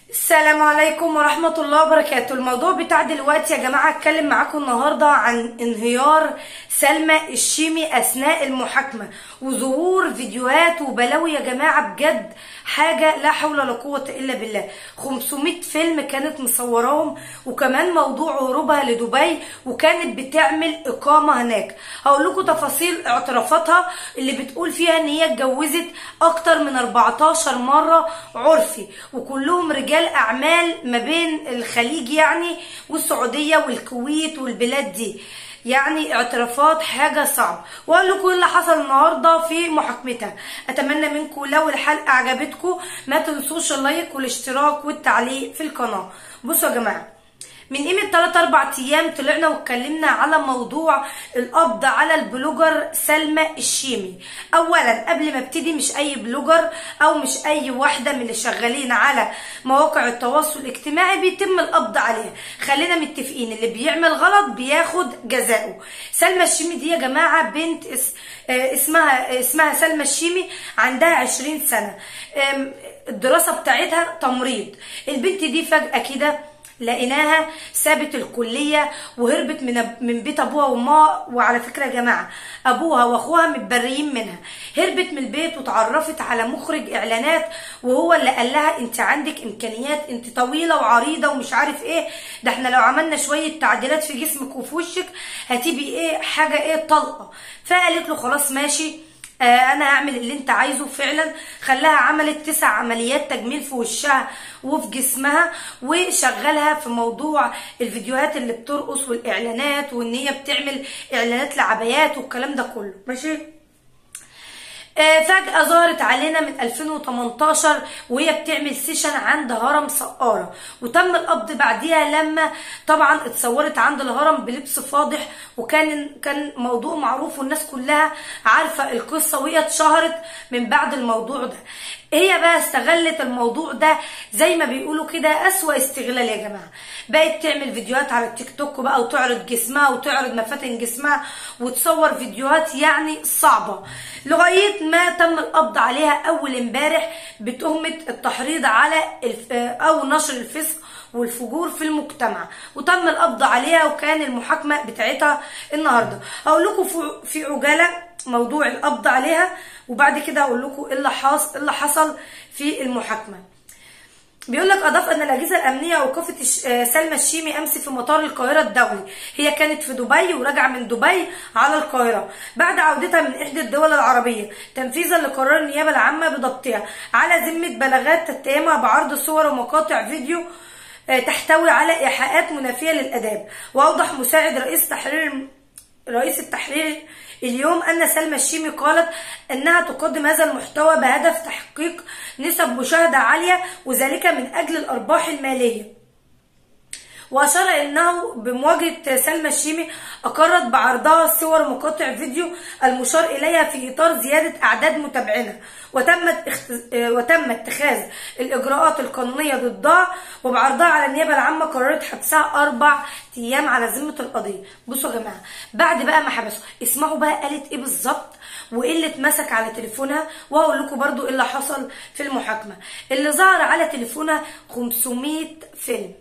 السلام عليكم ورحمة الله وبركاته الموضوع بتاع دلوقتي يا جماعة اتكلم معاكم النهاردة عن انهيار سلمى الشيمي أثناء المحاكمة وظهور فيديوهات وبلاوي يا جماعة بجد حاجة لا حول ولا قوة إلا بالله 500 فيلم كانت مصوراهم وكمان موضوع هروبها لدبي وكانت بتعمل إقامة هناك هقول لكم تفاصيل اعترافاتها اللي بتقول فيها إن هي اتجوزت أكتر من 14 مرة عرفي وكلهم رجال أعمال ما بين الخليج يعني والسعودية والكويت والبلاد دي يعني اعترافات حاجة صعبة واقول لكم اللي حصل النهاردة في محاكمتها اتمنى منكم لو الحلقة عجبتكم ما تنسوش اللايك والاشتراك والتعليق في القناة بصوا يا جماعة من قيمة 3 4 ايام طلعنا واتكلمنا على موضوع القبض على البلوجر سلمى الشيمي اولا قبل ما ابتدي مش اي بلوجر او مش اي واحدة من اللي شغالين على مواقع التواصل الاجتماعي بيتم القبض عليها خلينا متفقين اللي بيعمل غلط بياخد جزاؤه سلمى الشيمي دي يا جماعة بنت اس اسمها اسمها سلمى الشيمي عندها 20 سنة الدراسة بتاعتها تمريض البنت دي فجأة كده لقيناها سابت الكلية وهربت من من بيت ابوها وامها وعلى فكرة يا جماعة ابوها واخوها متبريين منها هربت من البيت وتعرفت على مخرج اعلانات وهو اللي قال لها انت عندك امكانيات انت طويلة وعريضة ومش عارف ايه ده احنا لو عملنا شوية تعديلات في جسمك وفي وشك هتبقي ايه حاجة ايه طلقة فقالت له خلاص ماشي آه انا هعمل اللي انت عايزه فعلا خلاها عملت تسع عمليات تجميل في وشها وفي جسمها وشغلها في موضوع الفيديوهات اللي بترقص والاعلانات وان هي بتعمل اعلانات لعبايات والكلام ده كله ماشي فجأة ظهرت علينا من 2018 وهي بتعمل سيشن عند هرم سقارة وتم القبض بعديها لما طبعا اتصورت عند الهرم بلبس فاضح وكان كان موضوع معروف والناس كلها عارفة القصة وهي اتشهرت من بعد الموضوع ده هي بقى استغلت الموضوع ده زي ما بيقولوا كده أسوأ استغلال يا جماعة بقت تعمل فيديوهات على التيك توك بقى وتعرض جسمها وتعرض مفاتن جسمها وتصور فيديوهات يعني صعبة لغاية ما تم القبض عليها أول امبارح بتهمة التحريض على أو نشر الفسق والفجور في المجتمع وتم القبض عليها وكان المحاكمة بتاعتها النهاردة هقول لكم في عجالة موضوع القبض عليها وبعد كده هقول لكم ايه اللي حصل اللي حصل في المحاكمه بيقول لك اضاف ان الاجهزه الامنيه اوقفت سلمى الشيمي امس في مطار القاهره الدولي هي كانت في دبي وراجعه من دبي على القاهره بعد عودتها من احدى الدول العربيه تنفيذا لقرار النيابه العامه بضبطها على ذمه بلاغات تتهمها بعرض صور ومقاطع فيديو تحتوي على ايحاءات منافيه للاداب واوضح مساعد رئيس تحرير رئيس التحرير اليوم أن سلمى الشيمي قالت أنها تقدم هذا المحتوى بهدف تحقيق نسب مشاهدة عالية وذلك من أجل الأرباح المالية وأشار أنه بمواجهة سلمى الشيمي أقرت بعرضها صور مقاطع فيديو المشار إليها في إطار زيادة أعداد متابعينها وتمت اخت... وتم اتخاذ الإجراءات القانونية ضدها وبعرضها على النيابة العامة قررت حبسها أربع أيام على ذمة القضية بصوا يا جماعة بعد بقى ما حبسوا اسمعوا بقى قالت إيه بالظبط وايه اللي اتمسك على تليفونها وهقول لكم برضو ايه اللي حصل في المحاكمه اللي ظهر على تليفونها 500 فيلم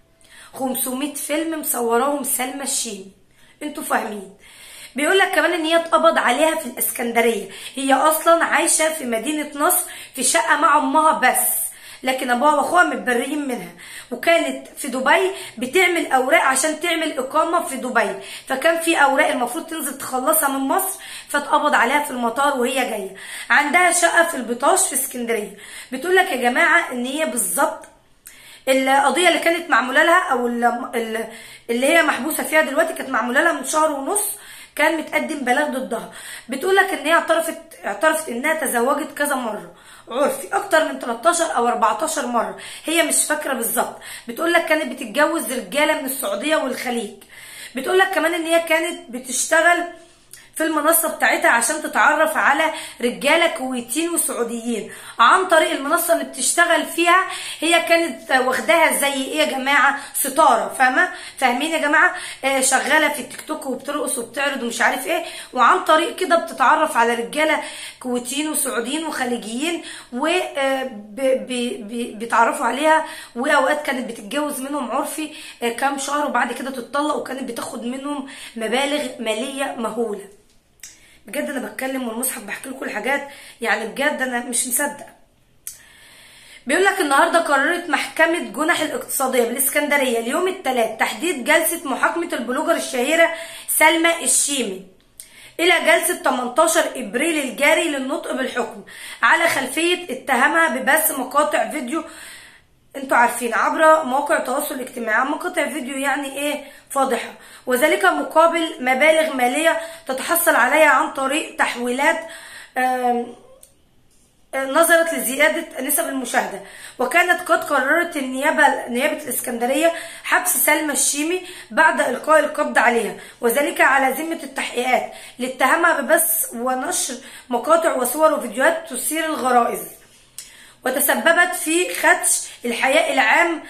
500 فيلم مصوراهم سلمى الشيمي انتوا فاهمين بيقول لك كمان ان هي اتقبض عليها في الاسكندريه هي اصلا عايشه في مدينه نصر في شقه مع امها بس لكن ابوها واخوها متبرئين منها وكانت في دبي بتعمل اوراق عشان تعمل اقامه في دبي فكان في اوراق المفروض تنزل تخلصها من مصر فاتقبض عليها في المطار وهي جايه عندها شقه في البطاش في اسكندريه بتقول لك يا جماعه ان هي بالظبط القضيه اللي كانت معموله لها او اللي هي محبوسه فيها دلوقتي كانت معموله لها من شهر ونص كان متقدم بلاغ ضدها بتقول لك ان هي اعترفت اعترفت انها تزوجت كذا مره عرفي اكتر من 13 او 14 مره هي مش فاكره بالظبط بتقول لك كانت بتتجوز رجاله من السعوديه والخليج بتقول لك كمان ان هي كانت بتشتغل في المنصة بتاعتها عشان تتعرف على رجالة كويتيين وسعوديين عن طريق المنصة اللي بتشتغل فيها هي كانت واخداها زي ايه يا جماعة ستارة فاهمة فاهمين يا جماعة آه شغالة في التيك توك وبترقص وبتعرض ومش عارف ايه وعن طريق كده بتتعرف على رجالة كويتيين وسعوديين وخليجيين وبيتعرفوا عليها واوقات كانت بتتجوز منهم عرفي آه كام شهر وبعد كده تتطلق وكانت بتاخد منهم مبالغ مالية مهولة بجد انا بتكلم والمصحف بحكي لكم الحاجات يعني بجد انا مش مصدق بيقول لك النهارده قررت محكمه جنح الاقتصاديه بالاسكندريه اليوم الثلاث تحديد جلسه محاكمه البلوجر الشهيره سلمى الشيمي الى جلسه 18 ابريل الجاري للنطق بالحكم على خلفيه اتهامها ببث مقاطع فيديو انتوا عارفين عبر مواقع التواصل الاجتماعي مقاطع فيديو يعني ايه فاضحة وذلك مقابل مبالغ مالية تتحصل عليها عن طريق تحويلات نظرت لزيادة نسب المشاهدة وكانت قد قررت النيابة نيابة الإسكندرية حبس سلمى الشيمي بعد إلقاء القبض عليها وذلك على ذمة التحقيقات لاتهامها ببث ونشر مقاطع وصور وفيديوهات تثير الغرائز وتسببت في خدش الحياء العام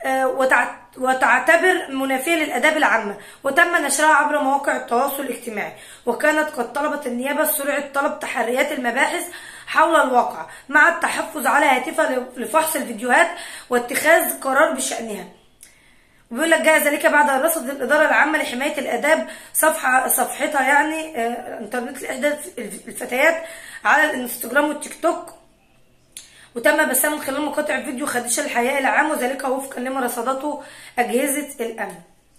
وتعتبر منافية للآداب العامة وتم نشرها عبر مواقع التواصل الاجتماعي وكانت قد طلبت النيابة سرعة طلب تحريات المباحث حول الواقع مع التحفظ على هاتفها لفحص الفيديوهات واتخاذ قرار بشأنها وبيقول لك جاء ذلك بعد رصد الإدارة العامة لحماية الآداب صفحة صفحتها يعني انترنت لإحدى الفتيات على الانستجرام والتيك توك وتم بثها من خلال مقاطع فيديو خديشة الحياء العام وذلك وفقا لما رصدته أجهزة الأمن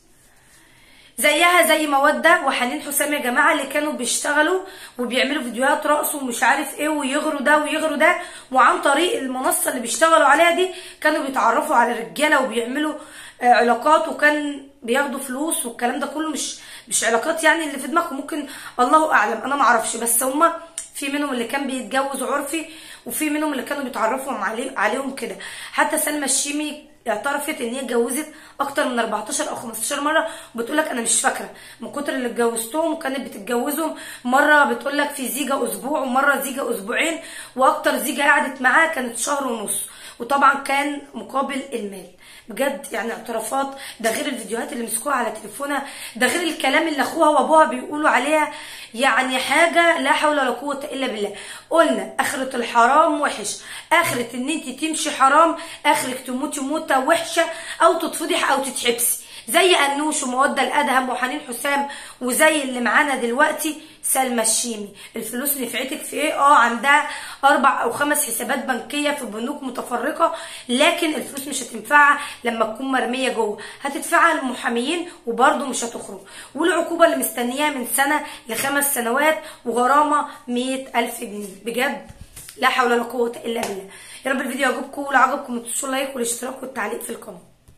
زيها زي مودة وحنين حسام يا جماعة اللي كانوا بيشتغلوا وبيعملوا فيديوهات رقص ومش عارف ايه ويغروا ده ويغروا ده وعن طريق المنصة اللي بيشتغلوا عليها دي كانوا بيتعرفوا على رجالة وبيعملوا علاقات وكان بياخدوا فلوس والكلام ده كله مش مش علاقات يعني اللي في دماغهم ممكن الله اعلم انا معرفش بس هما في منهم اللي كان بيتجوز عرفي وفي منهم اللي كانوا بيتعرفوا عليه عليهم كده حتى سلمى الشيمي اعترفت ان هي اتجوزت اكتر من 14 او 15 مره وبتقول لك انا مش فاكره من كتر اللي اتجوزتهم وكانت بتتجوزهم مره بتقول لك في زيجه اسبوع ومره زيجه اسبوعين واكتر زيجه قعدت معاها كانت شهر ونص وطبعا كان مقابل المال بجد يعني اعترافات ده غير الفيديوهات اللي مسكوها على تليفونها ده غير الكلام اللي اخوها وابوها بيقولوا عليها يعني حاجه لا حول ولا قوه الا بالله قلنا اخره الحرام وحش اخره ان انت تمشي حرام اخرك تموتي موته وحشه او تتفضح او تتحبسي زي انوش ومودة الادهم وحنين حسام وزي اللي معانا دلوقتي سلمى الشيمي الفلوس نفعتك في ايه اه عندها اربع او خمس حسابات بنكيه في بنوك متفرقه لكن الفلوس مش هتنفعها لما تكون مرميه جوه هتدفعها للمحاميين وبرده مش هتخرج والعقوبه اللي مستنياها من سنه لخمس سنوات وغرامه مئة ألف جنيه بجد لا حول ولا قوه الا بالله يا رب الفيديو يعجبكم ولو عجبكم ما تنسوش اللايك والاشتراك والتعليق في القناه